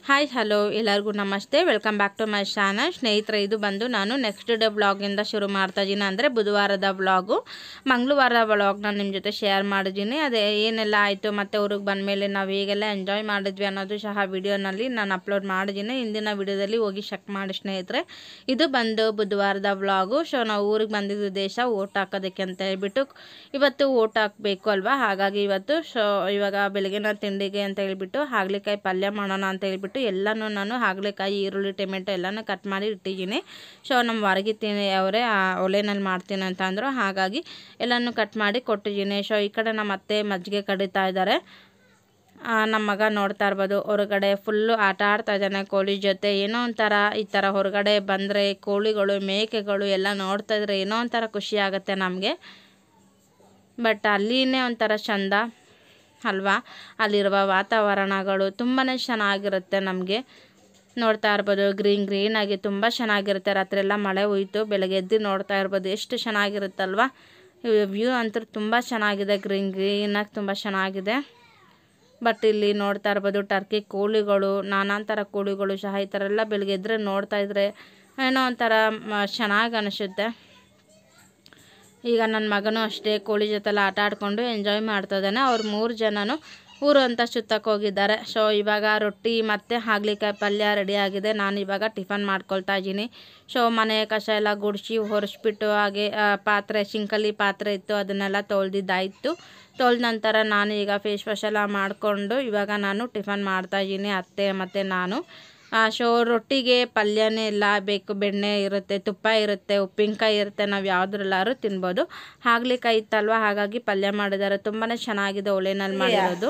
hi hello ಎಲ್ಲರಿಗೂ ನಮಸ್ತೆ welcome back to my channel ಸ್ನೇಹಿತರೆ ಇದು ಬಂದು ನಾನು ನೆಕ್ಸ್ಟ್ ಡೇ ಬ್ಲಾಗಿಂದ ಶುರು ಮಾಡ್ತಾ ಇದ್ದೀನಿ ಅಂದರೆ ಬುಧವಾರದ ಬ್ಲಾಗು ಮಂಗಳವಾರದ ಬ್ಲಾಗ್ನ ನಿಮ್ಮ ಜೊತೆ ಶೇರ್ ಮಾಡಿದ್ದೀನಿ ಅದೇ ಏನೆಲ್ಲ ಆಯಿತು ಮತ್ತು ಊರಿಗೆ ಬಂದಮೇಲೆ ನಾವು ಹೇಗೆಲ್ಲ ಎಂಜಾಯ್ ಮಾಡಿದ್ವಿ ಅನ್ನೋದು ಸಹ ವಿಡಿಯೋನಲ್ಲಿ ನಾನು ಅಪ್ಲೋಡ್ ಮಾಡಿದ್ದೀನಿ ಇಂದಿನ ವಿಡಿಯೋದಲ್ಲಿ ಹೋಗಿ ಚೆಕ್ ಮಾಡಿ ಸ್ನೇಹಿತರೆ ಇದು ಬಂದು ಬುಧವಾರದ ಬ್ಲಾಗು ಸೊ ನಾವು ಊರಿಗೆ ಬಂದಿದ್ದು ದೇಶ ಓಟ್ ಹಾಕೋದಕ್ಕೆ ಅಂತ ಹೇಳ್ಬಿಟ್ಟು ಇವತ್ತು ಓಟ್ ಹಾಕಬೇಕು ಅಲ್ವಾ ಹಾಗಾಗಿ ಇವತ್ತು ಸೊ ಇವಾಗ ಬೆಳಗಿನ ತಿಂಡಿಗೆ ಅಂತ ಹೇಳ್ಬಿಟ್ಟು ಹಾಗಲಕಾಯಿ ಪಲ್ಯ ಮಾಡೋಣ ಅಂತ ಹೇಳ್ಬಿಟ್ಟು ಎಲ್ಲನೂ ನಾನು ಹಾಗಲಕಾಯಿ ಈರುಳ್ಳಿ ಟೊಮೆಟೊ ಎಲ್ಲನೂ ಕಟ್ ಮಾಡಿ ಇಟ್ಟಿದ್ದೀನಿ ಸೊ ನಮ್ಮ ಹೊರಗಿತ್ತೀನಿ ಅವರೇ ಒಲೆನಲ್ಲಿ ಮಾಡ್ತೀನಿ ಅಂತ ಅಂದರು ಹಾಗಾಗಿ ಎಲ್ಲನೂ ಕಟ್ ಮಾಡಿ ಕೊಟ್ಟಿದ್ದೀನಿ ಸೊ ಈ ಕಡೆ ನಮ್ಮ ಅತ್ತೆ ಮಜ್ಜಿಗೆ ಕಡಿತಾ ಇದ್ದಾರೆ ಆ, ನಮ್ಮ ಮಗ ನೋಡ್ತಾ ಇರ್ಬೋದು ಹೊರಗಡೆ ಫುಲ್ಲು ಆಟ ಆಡ್ತಾ ಇದ್ದಾನೆ ಕೋಳಿ ಜೊತೆ ಏನೋ ಒಂಥರ ಈ ಥರ ಹೊರಗಡೆ ಬಂದರೆ ಕೋಳಿಗಳು ಮೇಕೆಗಳು ಎಲ್ಲ ನೋಡ್ತಾ ಇದ್ರೆ ಏನೋ ಒಂಥರ ಖುಷಿ ಆಗುತ್ತೆ ನಮಗೆ ಬಟ್ ಅಲ್ಲಿನೇ ಒಂಥರ ಚಂದ ಅಲ್ವಾ ಅಲ್ಲಿರುವ ವಾತಾವರಣಗಳು ತುಂಬಾ ಚೆನ್ನಾಗಿರುತ್ತೆ ನಮಗೆ ನೋಡ್ತಾ ಇರ್ಬೋದು ಗ್ರೀನ್ ಗ್ರೀನ್ ಆಗಿ ತುಂಬ ಚೆನ್ನಾಗಿರುತ್ತೆ ರಾತ್ರಿ ಎಲ್ಲ ಮಳೆ ಹೋಯ್ತು ಬೆಳಗ್ಗೆ ಎದ್ದು ನೋಡ್ತಾ ಇರ್ಬೋದು ಎಷ್ಟು ಚೆನ್ನಾಗಿರುತ್ತಲ್ವಾ ವ್ಯೂ ಅಂತೂ ತುಂಬ ಚೆನ್ನಾಗಿದೆ ಗ್ರೀನ್ ಗ್ರೀನಾಗಿ ತುಂಬ ಚೆನ್ನಾಗಿದೆ ಬಟ್ ಇಲ್ಲಿ ನೋಡ್ತಾ ಇರ್ಬೋದು ಟರ್ಕಿ ಕೋಳಿಗಳು ನಾನಾ ಥರ ಕೋಳಿಗಳು ಸಹ ಈ ಥರ ಎಲ್ಲ ಬೆಳಗ್ಗೆ ಎದ್ರೆ ನೋಡ್ತಾ ಇದ್ರೆ ಏನೋ ಒಂಥರ ಚೆನ್ನಾಗಿ ಅನಿಸುತ್ತೆ ಈಗ ನನ್ನ ಮಗನೂ ಅಷ್ಟೇ ಕೋಳಿ ಜೊತೆಲ್ಲ ಆಟ ಆಡ್ಕೊಂಡು ಎಂಜಾಯ್ ಮಾಡ್ತಾ ಇದ್ದಾನೆ ಅವ್ರು ಮೂರು ಜನನು ಊರು ಅಂತ ಸುತ್ತಕ್ಕೆ ಹೋಗಿದ್ದಾರೆ ಸೊ ಇವಾಗ ರೊಟ್ಟಿ ಮತ್ತು ಹಾಗಲಕಾಯಿ ಪಲ್ಯ ರೆಡಿ ಆಗಿದೆ ನಾನು ಇವಾಗ ಟಿಫನ್ ಮಾಡ್ಕೊಳ್ತಾ ಇದ್ದೀನಿ ಸೊ ಮನೆ ಕಸ ಎಲ್ಲ ಗುಡಿಸಿ ಹೊರಿಸ್ಬಿಟ್ಟು ಹಾಗೆ ಆ, ಪಾತ್ರೆ ಸಿಂಕಲ್ಲಿ ಪಾತ್ರೆ ಇತ್ತು ಅದನ್ನೆಲ್ಲ ತೊಳ್ದಿದ್ದಾಯಿತು ತೊಳೆದ ನಂತರ ನಾನು ಈಗ ಫೇಸ್ ವಾಶ್ ಎಲ್ಲ ಮಾಡಿಕೊಂಡು ಇವಾಗ ನಾನು ಟಿಫನ್ ಮಾಡ್ತಾ ಇದ್ದೀನಿ ಅತ್ತೆ ಮತ್ತು ನಾನು ಸೊ ರೊಟ್ಟಿಗೆ ಪಲ್ಯನೇ ಎಲ್ಲ ಬೇಕು ಬೆಣ್ಣೆ ಇರುತ್ತೆ ತುಪ್ಪ ಇರುತ್ತೆ ಉಪ್ಪಿನಕಾಯಿ ಇರುತ್ತೆ ನಾವು ಯಾವುದ್ರಲ್ಲಾದ್ರೂ ತಿನ್ಬೋದು ಹಾಗಲಕಾಯಿ ಇತ್ತಲ್ವ ಹಾಗಾಗಿ ಪಲ್ಯ ಮಾಡಿದ್ದಾರೆ ತುಂಬಾ ಚೆನ್ನಾಗಿದೆ ಒಲೆನಲ್ಲಿ ಮಾಡಿರೋದು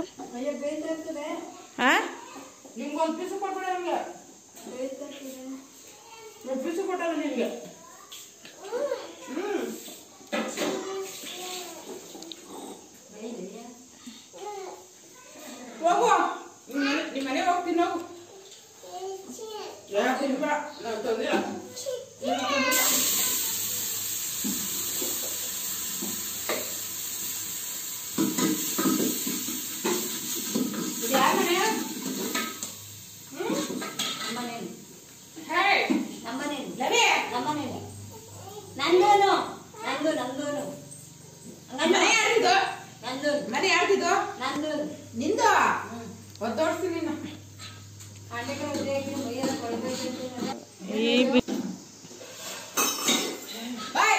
ನಿಮ್ಗೆ ಒಂದು ಪೀಸು ಕೊಟ್ಬಿಡ ನಮ್ಗೆ ಒಂದು ಪೀಸು ಕೊಟ್ಟಲ್ಲ ನಿಮ್ಗೆ ಹ್ಮ್ ಹೋಗು ನಿಮ್ಮ ಮನೆ ನಿಮ್ಮ ಮನೆಗೆ ಹೋಗ್ತೀನಿ ಹೋಗು ಯಾಕೆ ತಿನ್ಬೇಡ ನಾವು ತೊಂದಿಲ್ಲ ಇದು ಯಾರ ಮನೆ ಹೇ ನಡಿ ನಂದೂನು ನಂದು ನಂದೂನು ಮನೆ ಯಾರ್ದಿದು ನಂದು ಮನೆ ಯಾರ್ದಿದು ನಂದು ನಿಂದು ಒದ್ದೋಡ್ಸ್ತೀನಿ ನೀನು ಬಾಯ್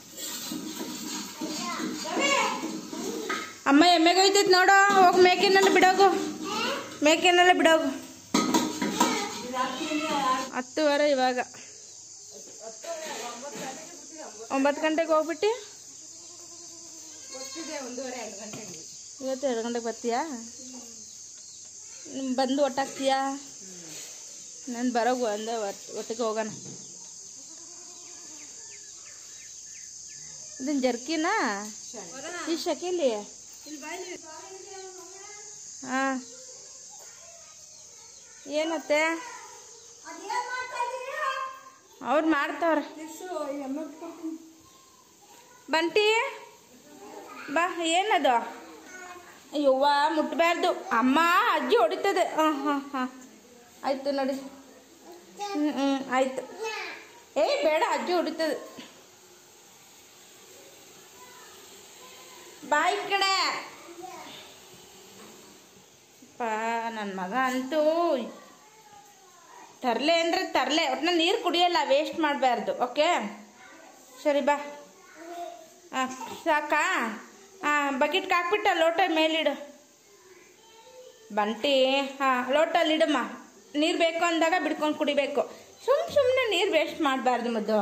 ಅಮ್ಮ ಎಮ್ಮೆಗೆ ಹೋಯ್ತೈತೆ ನೋಡು ಹೋಗಿ ಮೇಕೆನೆಲ್ಲ ಬಿಡೋಗು ಮೇಕೆನೆಲ್ಲ ಬಿಡೋಗು ಹತ್ತುವರೆ ಇವಾಗ ಒಂಬತ್ತು ಗಂಟೆಗೆ ಹೋಗ್ಬಿಟ್ಟು ಇವತ್ತು ಎರಡು ಗಂಟೆಗೆ ಬರ್ತೀಯಾ ನಿಮ್ ಬಂದು ಒಟ್ಟಾಗ್ತೀಯಾ ನಾನು ಬರೋಗು ಅಂದೆ ಒಟ್- ಒಟ್ಟಿಗೆ ಹೋಗೋಣ ಇದನ್ನ ಜರ್ಕಿನಾ ಈ ಶಕಿಲಿ ಹಾಂ ಏನತ್ತೆ ಅವ್ರು ಮಾಡ್ತಾವ್ರೆ ಬಂಟಿ ಬಾ ಏನದು ಅಯ್ಯವ್ವ ಮುಟ್ಬಾರ್ದು ಅಮ್ಮ ಅಜ್ಜಿ ಹೊಡಿತದೆ ಹಾಂ ಹಾಂ ಹಾಂ ಆಯ್ತು ನೋಡಿ ಹ್ಞೂ ಹ್ಞೂ ಆಯ್ತು ಏ ಬೇಡ ಅಜ್ಜಿ ಹೊಡಿತದೆ ಬಾಯ್ ಕಡೆ ಪಾ ನನ್ನ ಮಗ ಅಂತೂ ತರಲೆ ಅಂದರೆ ತರಲೆ ಒಟ್ಟಿನ ನೀರು ಕುಡಿಯಲ್ಲ ವೇಸ್ಟ್ ಮಾಡಬಾರ್ದು ಓಕೆ ಸರಿ ಬಾ ಹಾಂ ಸಾಕಾ ಹಾಂ ಬಕೆಟ್ಗೆ ಹಾಕ್ಬಿಟ್ಟ ಲೋಟ ಮೇಲಿಡು ಬಂಟಿ ಹಾಂ ಲೋಟಲ್ಲಿಡಮ್ಮ ನೀರು ಬೇಕು ಅಂದಾಗ ಬಿಡ್ಕೊಂಡು ಕುಡಿಬೇಕು ಸುಮ್ಮ ಸುಮ್ಮನೆ ನೀರು ವೇಸ್ಟ್ ಮಾಡಬಾರ್ದು ಮುದ್ದು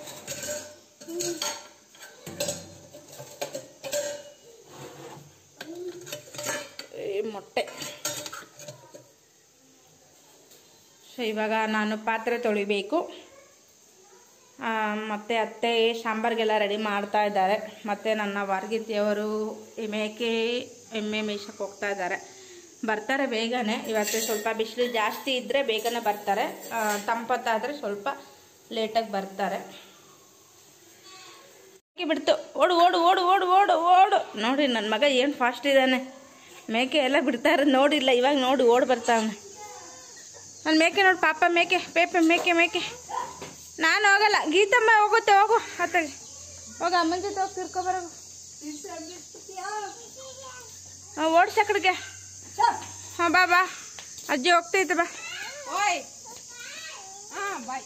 ಈ ಮೊಟ್ಟೆ ಸೊ ಇವಾಗ ನಾನು ಪಾತ್ರೆ ತೊಳಿಬೇಕು ಆ, ಮತ್ತೆ ಅತ್ತೆ ಸಾಂಬಾರಿಗೆಲ್ಲ ರೆಡಿ ಮಾಡ್ತಾ ಇದ್ದಾರೆ ಮತ್ತು ನನ್ನ ವಾರ್ಗಿತಿಯವರು ಈ ಮೇಕೆ ಎಮ್ಮೆ ಮೇಯ್ಸಕ್ಕೆ ಹೋಗ್ತಾ ಇದ್ದಾರೆ ಬರ್ತಾರೆ ಬೇಗನೆ ಇವತ್ತು ಸ್ವಲ್ಪ ಬಿಸಿಲು ಜಾಸ್ತಿ ಇದ್ದರೆ ಬೇಗನೆ ಬರ್ತಾರೆ ಆ, ತಂಪತ್ತಾದರೆ ಸ್ವಲ್ಪ ಲೇಟಾಗಿ ಬರ್ತಾರೆ ಮೇಕೆ ಬಿಡ್ತು ಓಡು ಓಡು ಓಡು ಓಡು ಓಡು ಓಡು ನೋಡಿ ನನ್ನ ಮಗ ಏನು ಫಾಸ್ಟ್ ಇದ್ದಾನೆ ಮೇಕೆ ಎಲ್ಲ ಬಿಡ್ತಾ ಇರೋದು ನೋಡಿಲ್ಲ ಇವಾಗ ನೋಡಿ ಓಡಿ ಬರ್ತಾವನೆ ನನ್ನ ಮೇಕೆ ನೋಡಿ ಪಾಪ ಮೇಕೆ ಪೇಪೆ ಮೇಕೆ ಮೇಕೆ ನಾನು ಹೋಗಲ್ಲ ಗೀತಮ್ಮ ಹೋಗುತ್ತೆ ಹೋಗು ಆತಗೆ ಹೋಗ ಅಮ್ಮನ ಜೊತೆ ಹೋಗಿ ತಿರ್ಕೊಬರೋಗು ಹಾಂ ಓಡ್ಸ ಕಡೆಗೆ ಹಾಂ ಬಾ ಬಾ ಅಜ್ಜಿ ಹೋಗ್ತೈತೆ ಬಾ ಓಯ್ ಹಾ ಬಾಯ್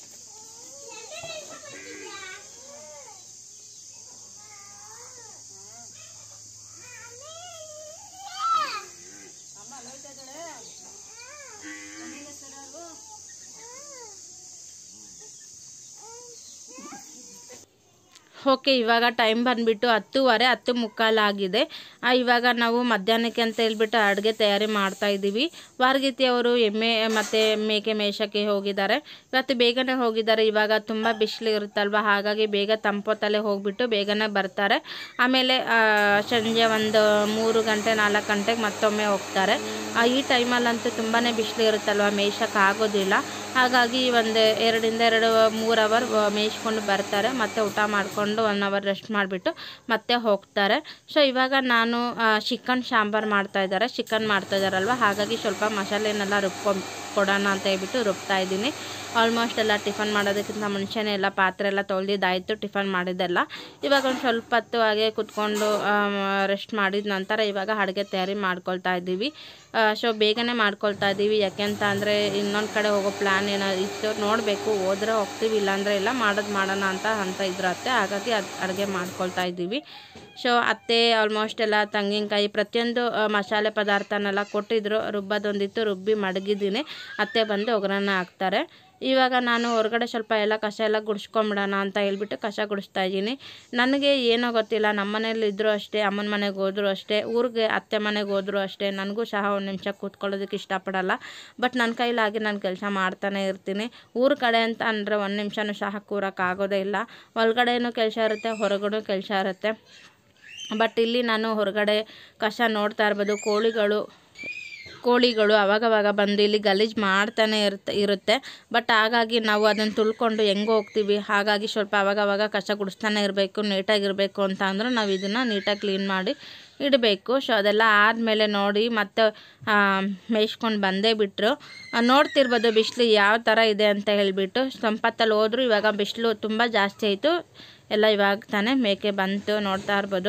ಓಕೆ ಇವಾಗ ಟೈಮ್ ಬಂದುಬಿಟ್ಟು ಹತ್ತುವರೆ ಹತ್ತು ಮುಕ್ಕಾಲಾಗಿದೆ ಆ, ಇವಾಗ ನಾವು ಮಧ್ಯಾಹ್ನಕ್ಕೆ ಅಂತ ಹೇಳ್ಬಿಟ್ಟು ಅಡುಗೆ ತಯಾರಿ ಮಾಡ್ತಾ ಇದ್ದೀವಿ ವಾರ್ಗೀತಿ ಅವರು ಎಮ್ಮೆ ಮತ್ತು ಮೇಕೆ ಮೇಷಕ್ಕೆ ಹೋಗಿದ್ದಾರೆ ಇವತ್ತು ಬೇಗನೆ ಹೋಗಿದ್ದಾರೆ ಇವಾಗ ತುಂಬ ಬಿಸಿಲು ಇರುತ್ತಲ್ವ ಹಾಗಾಗಿ ಬೇಗ ತಂಪೊತ್ತಲ್ಲೇ ಹೋಗಿಬಿಟ್ಟು ಬೇಗನೆ ಬರ್ತಾರೆ ಆಮೇಲೆ ಆ, ಸಂಜೆ ಒಂದು ಮೂರು ಗಂಟೆ ನಾಲ್ಕು ಗಂಟೆಗೆ ಮತ್ತೊಮ್ಮೆ ಹೋಗ್ತಾರೆ ಆ, ಈ ಟೈಮಲ್ಲಂತೂ ತುಂಬಾ ಬಿಸಿಲು ಇರುತ್ತಲ್ವ ಮೇಯ್ಸಕ್ಕೆ ಆಗೋದಿಲ್ಲ ಹಾಗಾಗಿ ಒಂದು ಎರಡರಿಂದ ಎರಡು ಮೂರು ಅವರ್ ಮೇಯ್ಸ್ಕೊಂಡು ಬರ್ತಾರೆ ಮತ್ತೆ ಊಟ ಮಾಡಿಕೊಂಡು ಒನ್ ಅವರ್ ರೆಸ್ಟ್ ಮಾಡಿಬಿಟ್ಟು ಮತ್ತೆ ಹೋಗ್ತಾರೆ ಸೊ ಇವಾಗ ನಾನು ಚಿಕನ್ ಸಾಂಬಾರು ಮಾಡ್ತಾ ಇದ್ದಾರೆ ಚಿಕನ್ ಮಾಡ್ತಾ ಇದ್ದಾರಲ್ವ ಹಾಗಾಗಿ ಸ್ವಲ್ಪ ಮಸಾಲೆನೆಲ್ಲ ರುಬ್ಕೊಂಡು ಕೊಡೋಣ ಅಂತ ಹೇಳ್ಬಿಟ್ಟು ರುಬ್ತಾ ಇದ್ದೀನಿ ಆಲ್ಮೋಸ್ಟ್ ಎಲ್ಲ ಟಿಫನ್ ಮಾಡೋದಕ್ಕಿಂತ ಮುಂಚೆನೇ ಎಲ್ಲ ಪಾತ್ರೆ ಎಲ್ಲ ತೊಳೆದಿದ್ದಾಯಿತು ಟಿಫನ್ ಮಾಡಿದ್ದೆಲ್ಲ ಇವಾಗ ಒಂದು ಸ್ವಲ್ಪ ಹೊತ್ತು ಹಾಗೆ ಕುತ್ಕೊಂಡು ರೆಸ್ಟ್ ಮಾಡಿದ ನಂತರ ಇವಾಗ ಅಡುಗೆ ತಯಾರಿ ಮಾಡ್ಕೊಳ್ತಾ ಇದ್ದೀವಿ ಸೊ ಬೇಗನೆ ಮಾಡ್ಕೊಳ್ತಾ ಇದ್ದೀವಿ ಯಾಕೆಂತ ಅಂದರೆ ಇನ್ನೊಂದು ಕಡೆ ಹೋಗೋ ಪ್ಲ್ಯಾನ್ ಏನೋ ಇತ್ತು ನೋಡಬೇಕು ಹೋದ್ರೆ ಹೋಗ್ತೀವಿ ಇಲ್ಲಾಂದರೆ ಇಲ್ಲ ಮಾಡೋದು ಮಾಡೋಣ ಅಂತ ಅಂತ ಇದ್ರು ಅತ್ತೆ ಹಾಗಾಗಿ ಅದು ಅಡುಗೆ ಮಾಡ್ಕೊಳ್ತಾ ಇದ್ದೀವಿ ಸೊ ಅತ್ತೆ ಆಲ್ಮೋಸ್ಟ್ ಎಲ್ಲ ತಂಗಿನಕಾಯಿ ಪ್ರತಿಯೊಂದು ಆ, ಮಸಾಲೆ ಪದಾರ್ಥನೆಲ್ಲ ಕೊಟ್ಟಿದ್ರು ರುಬ್ಬೋದೊಂದಿತ್ತು ರುಬ್ಬಿ ಮಡಗಿದ್ದೀನಿ ಅತ್ತೆ ಬಂದು ಒಗ್ಗರಣೆ ಹಾಕ್ತಾರೆ ಇವಾಗ ನಾನು ಹೊರಗಡೆ ಸ್ವಲ್ಪ ಎಲ್ಲ ಕಸ ಎಲ್ಲ ಗುಡಿಸ್ಕೊಂಬಿಡೋಣ ಅಂತ ಹೇಳ್ಬಿಟ್ಟು ಕಸ ಗುಡಿಸ್ತಾ ಇದ್ದೀನಿ ನನಗೆ ಏನೋ ಗೊತ್ತಿಲ್ಲ ನಮ್ಮ ಮನೇಲಿ ಇದ್ದರೂ ಅಷ್ಟೇ ಅಮ್ಮನ ಮನೆಗೆ ಹೋದ್ರು ಅಷ್ಟೇ ಊರಿಗೆ ಅತ್ತೆ ಮನೆಗೆ ಹೋದ್ರು ಅಷ್ಟೇ ನನಗೂ ಸಹ ಒಂದು ನಿಮಿಷ ಕೂತ್ಕೊಳ್ಳೋದಕ್ಕೆ ಇಷ್ಟಪಡಲ್ಲ ಬಟ್ ನನ್ನ ಕೈಲಾಗಿ ನಾನು ಕೆಲಸ ಮಾಡ್ತಾನೆ ಇರ್ತೀನಿ ಊರ ಕಡೆ ಅಂತ ಅಂದರೆ ಒಂದು ನಿಮಿಷನೂ ಸಹ ಕೂರೋಕ್ಕಾಗೋದೇ ಇಲ್ಲ ಒಳಗಡೆನೂ ಕೆಲಸ ಇರುತ್ತೆ ಹೊರಗಡೆ ಕೆಲಸ ಇರುತ್ತೆ ಬಟ್ ಇಲ್ಲಿ ನಾನು ಹೊರಗಡೆ ಕಸ ನೋಡ್ತಾ ಇರ್ಬೋದು ಕೋಳಿಗಳು ಕೋಳಿಗಳು ಅವಾಗವಾಗ ಬಂದು ಇಲ್ಲಿ ಗಲೀಜು ಮಾಡ್ತಾನೆ ಇರುತ್ತೆ ಇರುತ್ತೆ ಬಟ್ ಹಾಗಾಗಿ ನಾವು ಅದನ್ನು ತುಳ್ಕೊಂಡು ಹೆಂಗೆ ಹೋಗ್ತೀವಿ ಹಾಗಾಗಿ ಸ್ವಲ್ಪ ಅವಾಗವಾಗ ಕಸ ಗುಡಿಸ್ತಾನೆ ಇರಬೇಕು ನೀಟಾಗಿರಬೇಕು ಅಂತ ಅಂದ್ರೆ ನಾವು ಇದನ್ನು ನೀಟಾಗಿ ಕ್ಲೀನ್ ಮಾಡಿ ಇಡಬೇಕು ಸೊ ಅದೆಲ್ಲ ಆದಮೇಲೆ ನೋಡಿ ಮತ್ತೆ ಮೇಯ್ಸ್ಕೊಂಡು ಬಂದೇ ಬಿಟ್ಟರು ನೋಡ್ತಿರ್ಬೋದು ಬಿಸಿಲು ಯಾವ ಥರ ಇದೆ ಅಂತ ಹೇಳಿಬಿಟ್ಟು ಸಂಪತ್ತಲ್ಲಿ ಹೋದ್ರು ಇವಾಗ ಬಿಸಿಲು ತುಂಬ ಜಾಸ್ತಿ ಆಯಿತು ಎಲ್ಲ ಇವಾಗ ತಾನೇ ಮೇಕೆ ಬಂತು ನೋಡ್ತಾ ಇರ್ಬೋದು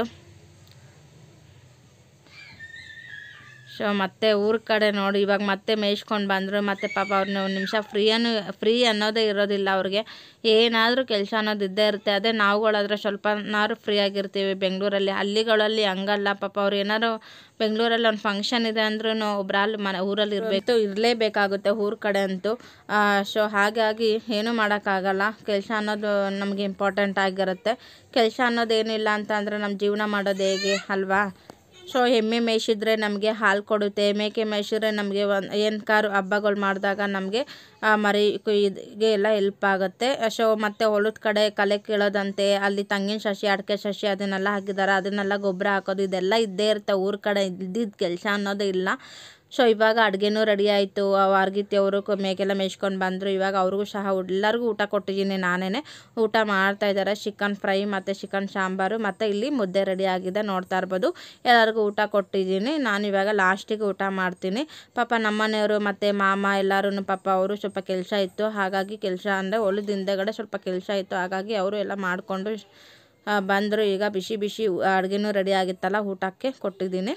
ಸೊ ಮತ್ತೆ ಊರ ಕಡೆ ನೋಡಿ ಇವಾಗ ಮತ್ತೆ ಮೇಯ್ಸ್ಕೊಂಡು ಬಂದರು ಮತ್ತೆ ಪಾಪ ಅವ್ರನ್ನ ಒಂದು ನಿಮಿಷ ಫ್ರೀ ಅನ್ನೋ ಫ್ರೀ ಅನ್ನೋದೇ ಇರೋದಿಲ್ಲ ಅವ್ರಿಗೆ ಏನಾದರೂ ಕೆಲಸ ಅನ್ನೋದು ಇದ್ದೇ ಇರುತ್ತೆ ಅದೇ ನಾವುಗಳಾದ್ರೆ ಸ್ವಲ್ಪ ನಾರು ಫ್ರೀ ಆಗಿರ್ತೀವಿ ಬೆಂಗಳೂರಲ್ಲಿ ಹಳ್ಳಿಗಳಲ್ಲಿ ಹಂಗಲ್ಲ ಪಾಪ ಅವ್ರು ಏನಾರು ಬೆಂಗಳೂರಲ್ಲಿ ಒಂದು ಫಂಕ್ಷನ್ ಇದೆ ಅಂದ್ರೂ ಒಬ್ರಲ್ಲಿ ಮನೆ ಊರಲ್ಲಿ ಇರಬೇಕು ಇರಲೇಬೇಕಾಗುತ್ತೆ ಊರ ಕಡೆ ಅಂತೂ ಸೊ ಹಾಗಾಗಿ ಏನೂ ಮಾಡೋಕ್ಕಾಗಲ್ಲ ಕೆಲಸ ಅನ್ನೋದು ನಮಗೆ ಇಂಪಾರ್ಟೆಂಟ್ ಆಗಿರುತ್ತೆ ಕೆಲಸ ಅನ್ನೋದೇನಿಲ್ಲ ಅಂತ ಅಂದರೆ ನಮ್ಮ ಜೀವನ ಮಾಡೋದು ಹೇಗೆ ಅಲ್ವಾ ಸೊ ಎಮ್ಮೆ ಮೇಯಿಸಿದ್ರೆ ನಮಗೆ ಹಾಲು ಕೊಡುತ್ತೆ ಮೇಕೆ ಮೇಯಿಸಿದ್ರೆ ನಮಗೆ ಒಂದು ಏನು ಕಾರು ಹಬ್ಬಗಳು ಮಾಡಿದಾಗ ನಮಗೆ ಮರಿ ಇದಕ್ಕೆ ಎಲ್ಲ ಹೆಲ್ಪ್ ಆಗುತ್ತೆ ಸೊ ಮತ್ತು ಹೊಲದ ಕಡೆ ಕಲೆ ಕೀಳೋದಂತೆ ಅಲ್ಲಿ ತೆಂಗಿನ ಸಸಿ ಅಡಿಕೆ ಸಸಿ ಅದನ್ನೆಲ್ಲ ಹಾಕಿದ್ದಾರೆ ಅದನ್ನೆಲ್ಲ ಗೊಬ್ಬರ ಹಾಕೋದು ಇದೆಲ್ಲ ಇದ್ದೇ ಇರುತ್ತೆ ಊರ ಕಡೆ ಇದ್ದಿದ್ದ ಕೆಲಸ ಅನ್ನೋದು ಇಲ್ಲ ಸೊ ಇವಾಗ ಅಡುಗೆನೂ ರೆಡಿ ಆಯಿತು ವಾರ್ಗಿತಿ ಅವರು ಮೇಕೆಲ್ಲ ಮೇಯ್ಸ್ಕೊಂಡು ಬಂದರು ಇವಾಗ ಅವ್ರಿಗೂ ಸಹ ಎಲ್ಲರಿಗೂ ಊಟ ಕೊಟ್ಟಿದ್ದೀನಿ ನಾನೇ ಊಟ ಮಾಡ್ತಾ ಇದ್ದಾರೆ ಚಿಕನ್ ಫ್ರೈ ಮತ್ತು ಚಿಕನ್ ಸಾಂಬಾರು ಮತ್ತು ಇಲ್ಲಿ ಮುದ್ದೆ ರೆಡಿ ಆಗಿದೆ ನೋಡ್ತಾ ಇರ್ಬೋದು ಎಲ್ಲರಿಗೂ ಊಟ ಕೊಟ್ಟಿದ್ದೀನಿ ನಾನು ಇವಾಗ ಲಾಸ್ಟಿಗೆ ಊಟ ಮಾಡ್ತೀನಿ ಪಾಪ ನಮ್ಮನೆಯವರು ಮತ್ತು ಮಾಮ ಎಲ್ಲರೂ ಪಾಪ ಅವರು ಸ್ವಲ್ಪ ಕೆಲಸ ಇತ್ತು ಹಾಗಾಗಿ ಕೆಲಸ ಅಂದರೆ ಹೊಲದ ಹಿಂದೆಗಡೆ ಸ್ವಲ್ಪ ಕೆಲಸ ಇತ್ತು ಹಾಗಾಗಿ ಅವರು ಎಲ್ಲ ಮಾಡಿಕೊಂಡು ಬಂದರು ಈಗ ಬಿಸಿ ಬಿಸಿ ಅಡುಗೆನೂ ರೆಡಿ ಆಗಿತ್ತಲ್ಲ ಊಟಕ್ಕೆ ಕೊಟ್ಟಿದ್ದೀನಿ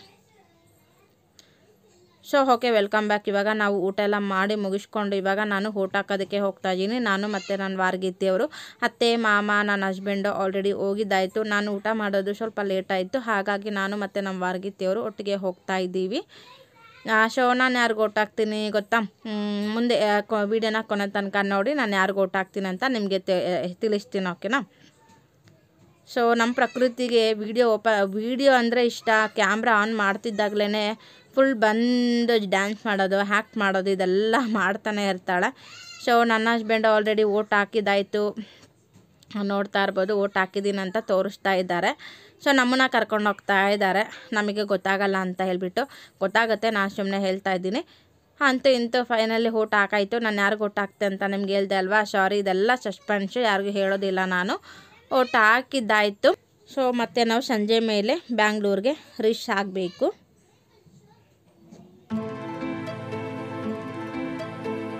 ಸೊ ಓಕೆ ವೆಲ್ಕಮ್ ಬ್ಯಾಕ್ ಇವಾಗ ನಾವು ಊಟ ಎಲ್ಲ ಮಾಡಿ ಮುಗಿಸ್ಕೊಂಡು ಇವಾಗ ನಾನು ಊಟ ಹಾಕೋದಕ್ಕೆ ಹೋಗ್ತಾ ಇದ್ದೀನಿ ನಾನು ಮತ್ತು ನನ್ನ ವಾರ್ಗೀತಿ ಅವರು ಅತ್ತೆ ಮಾಮ ನನ್ನ ಹಸ್ಬೆಂಡು ಆಲ್ರೆಡಿ ಹೋಗಿದ್ದಾಯಿತು ನಾನು ಊಟ ಮಾಡೋದು ಸ್ವಲ್ಪ ಲೇಟ್ ಆಯಿತು ಹಾಗಾಗಿ ನಾನು ಮತ್ತು ನಮ್ಮ ವಾರ್ಗೀತಿ ಅವರು ಒಟ್ಟಿಗೆ ಹೋಗ್ತಾ ಇದ್ದೀವಿ ಸೊ ನಾನು ಯಾರಿಗೆ ಓಟ್ ಹಾಕ್ತೀನಿ ಗೊತ್ತಾ ಮ್, ಮುಂದೆ ವೀಡಿಯೋನ ಕೊನೆ ತನಕ ನೋಡಿ ನಾನು ಯಾರಿಗೆ ಓಟ್ ಹಾಕ್ತೀನಿ ಅಂತ ನಿಮಗೆ ತಿಳಿಸ್ತೀನಿ ಓಕೆನಾ ಸೊ ನಮ್ಮ ಪ್ರಕೃತಿಗೆ ವಿಡಿಯೋ ಓಪ ವಿಡಿಯೋ ಅಂದರೆ ಇಷ್ಟ ಕ್ಯಾಮ್ರಾ ಆನ್ ಮಾಡ್ತಿದ್ದಾಗಲೇ ಫುಲ್ ಬಂದು ಡ್ಯಾನ್ಸ್ ಮಾಡೋದು ಹ್ಯಾಕ್ಟ್ ಮಾಡೋದು ಇದೆಲ್ಲ ಮಾಡ್ತಾನೆ ಇರ್ತಾಳೆ ಸೊ ನನ್ನ ಹಸ್ಬೆಂಡ್ ಆಲ್ರೆಡಿ ಓಟ್ ಹಾಕಿದ್ದಾಯಿತು ನೋಡ್ತಾ ಇರ್ಬೋದು ಓಟ್ ಹಾಕಿದ್ದೀನಿ ಅಂತ ತೋರಿಸ್ತಾ ಇದ್ದಾರೆ ಸೊ ನಮ್ಮನ್ನ ಕರ್ಕೊಂಡು ಹೋಗ್ತಾ ಇದ್ದಾರೆ ನಮಗೆ ಗೊತ್ತಾಗಲ್ಲ ಅಂತ ಹೇಳಿಬಿಟ್ಟು ಗೊತ್ತಾಗುತ್ತೆ ನಾನು ಸುಮ್ಮನೆ ಹೇಳ್ತಾ ಇದ್ದೀನಿ ಅಂತೂ ಇಂತೂ ಫೈನಲಿ ಓಟ್ ಹಾಕಾಯಿತು ನಾನು ಯಾರಿಗೆ ಓಟ್ ಹಾಕ್ತೆ ಅಂತ ನಿಮ್ಗೆ ಹೇಳ್ದೆ ಅಲ್ವಾ ಸಾರಿ ಇದೆಲ್ಲ ಸಸ್ಪೆನ್ಸು ಯಾರಿಗೂ ಹೇಳೋದಿಲ್ಲ ನಾನು ಓಟ್ ಹಾಕಿದ್ದಾಯಿತು ಸೊ ಮತ್ತೆ ನಾವು ಸಂಜೆ ಮೇಲೆ ಬ್ಯಾಂಗ್ಳೂರಿಗೆ ರೀಚ್ ಆಗಬೇಕು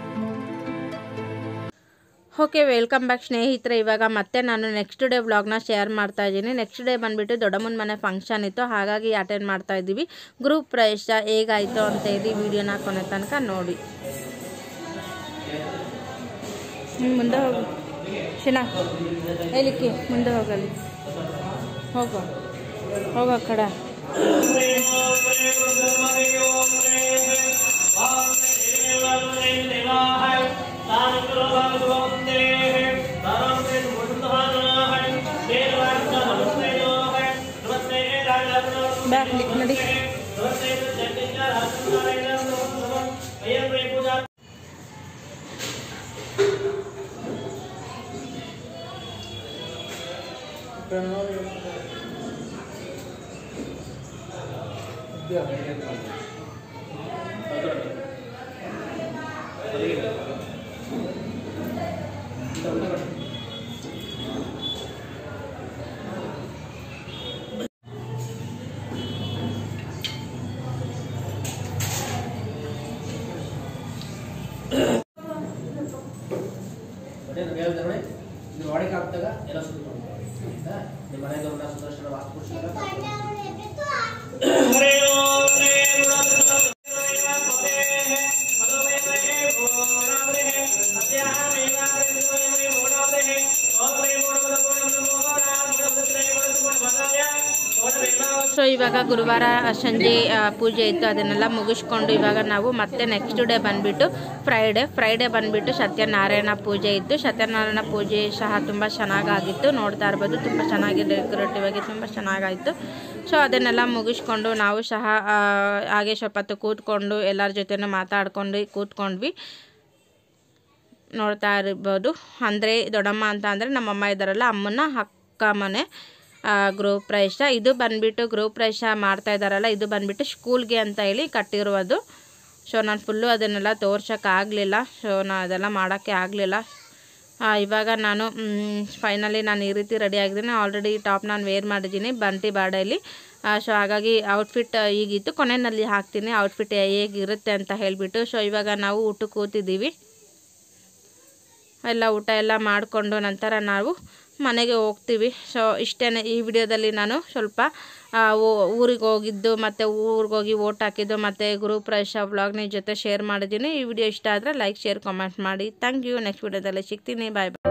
ಓಕೆ ವೆಲ್ಕಮ್ ಬ್ಯಾಕ್ ಸ್ನೇಹಿತರೆ ಇವಾಗ ಮತ್ತೆ ನಾನು ನೆಕ್ಸ್ಟ್ ಡೇ ವ್ಲಾಗ್ನ ಶೇರ್ ಮಾಡ್ತಾ ಇದ್ದೀನಿ ನೆಕ್ಸ್ಟ್ ಡೇ ಬಂದುಬಿಟ್ಟು ದೊಡ್ಡಮ್ಮನ ಮನೆ ಫಂಕ್ಷನ್ ಇತ್ತು ಹಾಗಾಗಿ ಅಟೆಂಡ್ ಮಾಡ್ತಾ ಇದ್ದೀವಿ ಗ್ರೂಪ್ ಪ್ರವೇಶ ಹೇಗಾಯಿತು ಅಂತ ಹೇಳಿ ವಿಡಿಯೋನ ಕೊನೆ ತನಕ ನೋಡಿ ಹ್ಮ್, ಮುಂದೆ ಹೋಗು ಶಿನಾ ಹೇಳಿಕ್ಕೆ ಮುಂದೆ ಹೋಗಲಿ ಹೋಗು ಹೋಗೋ ಕಡೆ ಬ್ಯಾ ನಡಿ ಮತ್ತೆ ನಾನು ಹೇಳ್ದೆ ನೋಡಿ ಇದು ಒಳಗೆ ಹಾಕಿದಾಗ ಎಲ್ಲ ಸುತ್ತಕೊಂಡು ಆಯ್ತಾ ನಿಮ್ಮ ಮನೆಗೆ ಒಂದು ಸುದರ್ಶನ ವಾಸ್ತುಪುರುಷನ ಸೊ ಇವಾಗ ಗುರುವಾರ ಸಂಜೆ ಆ, ಪೂಜೆ ಇತ್ತು ಅದನ್ನೆಲ್ಲ ಮುಗಿಸ್ಕೊಂಡು ಇವಾಗ ನಾವು ಮತ್ತೆ ನೆಕ್ಸ್ಟ್ ಡೇ ಬಂದುಬಿಟ್ಟು ಫ್ರೈಡೇ ಫ್ರೈಡೇ ಬಂದುಬಿಟ್ಟು ಸತ್ಯನಾರಾಯಣ ಪೂಜೆ ಇತ್ತು ಸತ್ಯನಾರಾಯಣ ಪೂಜೆ ಸಹ ತುಂಬ ಚೆನ್ನಾಗಾಗಿತ್ತು ನೋಡ್ತಾ ಇರ್ಬೋದು ತುಂಬ ಚೆನ್ನಾಗಿ ಡೆಕೋರೇಟಿವ್ ಆಗಿ ತುಂಬ ಚೆನ್ನಾಗಾಯಿತು ಸೊ ಅದನ್ನೆಲ್ಲ ಮುಗಿಸ್ಕೊಂಡು ನಾವು ಸಹ ಆ, ಹಾಗೆ ಸ್ವಲ್ಪ ಹೊತ್ತು ಕೂತ್ಕೊಂಡು ಎಲ್ಲರ ಜೊತೆನೂ ಮಾತಾಡ್ಕೊಂಡು ಕೂತ್ಕೊಂಡ್ವಿ ನೋಡ್ತಾ ಇರ್ಬೋದು ಅಂದರೆ ದೊಡ್ಡಮ್ಮ ಅಂತ ಅಂದರೆ ನಮ್ಮಮ್ಮ ಇದ್ದಾರಲ್ಲ ಅಮ್ಮನ ಅಕ್ಕ ಮನೆ ಆ, ಗೃಹ ಪ್ರವೇಶ ಇದು ಬಂದ್ಬಿಟ್ಟು ಗೃಹ ಪ್ರವೇಶ ಮಾಡ್ತಾ ಇದ್ದಾರಲ್ಲ ಇದು ಬಂದ್ಬಿಟ್ಟು ಸ್ಕೂಲ್ಗೆ ಅಂತ ಹೇಳಿ ಕಟ್ಟಿರುವುದು ಸೊ ನಾನು ಫುಲ್ಲು ಅದನ್ನೆಲ್ಲ ತೋರ್ಸೋಕ್ಕಾಗಲಿಲ್ಲ ಸೊ ನಾನು ಅದೆಲ್ಲ ಮಾಡೋಕ್ಕೆ ಆಗಲಿಲ್ಲ ಇವಾಗ ನಾನು ಫೈನಲಿ ನಾನು ಈ ರೀತಿ ರೆಡಿ ಆಗಿದ್ದೀನಿ ಆಲ್ರೆಡಿ ಟಾಪ್ ನಾನು ವೇರ್ ಮಾಡಿದ್ದೀನಿ ಬಂಟಿ ಬಾಡಲ್ಲಿ ಸೊ ಹಾಗಾಗಿ ಔಟ್ಫಿಟ್ ಈಗಿತ್ತು ಕೊನೆಯಲ್ಲಿ ಹಾಕ್ತೀನಿ ಔಟ್ಫಿಟ್ ಹೇಗಿರುತ್ತೆ ಅಂತ ಹೇಳಿಬಿಟ್ಟು ಸೊ ಇವಾಗ ನಾವು ಊಟಕ್ಕೆ ಕೂತಿದ್ದೀವಿ ಎಲ್ಲ ಊಟ ಎಲ್ಲ ಮಾಡಿಕೊಂಡು ನಂತರ ನಾವು ಮನೆಗೆ ಹೋಗ್ತೀವಿ ಸೊ ಇಷ್ಟೇ ಈ ವಿಡಿಯೋದಲ್ಲಿ ನಾನು ಸ್ವಲ್ಪ ಆ, ಊ- ಊರಿಗೆ ಹೋಗಿದ್ದು ಮತ್ತು ಊರಿಗೆ ಹೋಗಿ ಓಟ್ ಹಾಕಿದ್ದು ಮತ್ತು ಗ್ರೂಪ್ ಪ್ರವೇಶ ವ್ಲಾಗ್ ನಿಮ್ಮ ಜೊತೆ ಶೇರ್ ಮಾಡಿದ್ದೀನಿ ಈ ವಿಡಿಯೋ ಇಷ್ಟ ಆದರೆ ಲೈಕ್ ಶೇರ್ ಕಾಮೆಂಟ್ ಮಾಡಿ ಥ್ಯಾಂಕ್ ಯು ನೆಕ್ಸ್ಟ್ ವಿಡಿಯೋದಲ್ಲಿ ಸಿಗ್ತೀನಿ ಬಾಯ್ ಬಾಯ್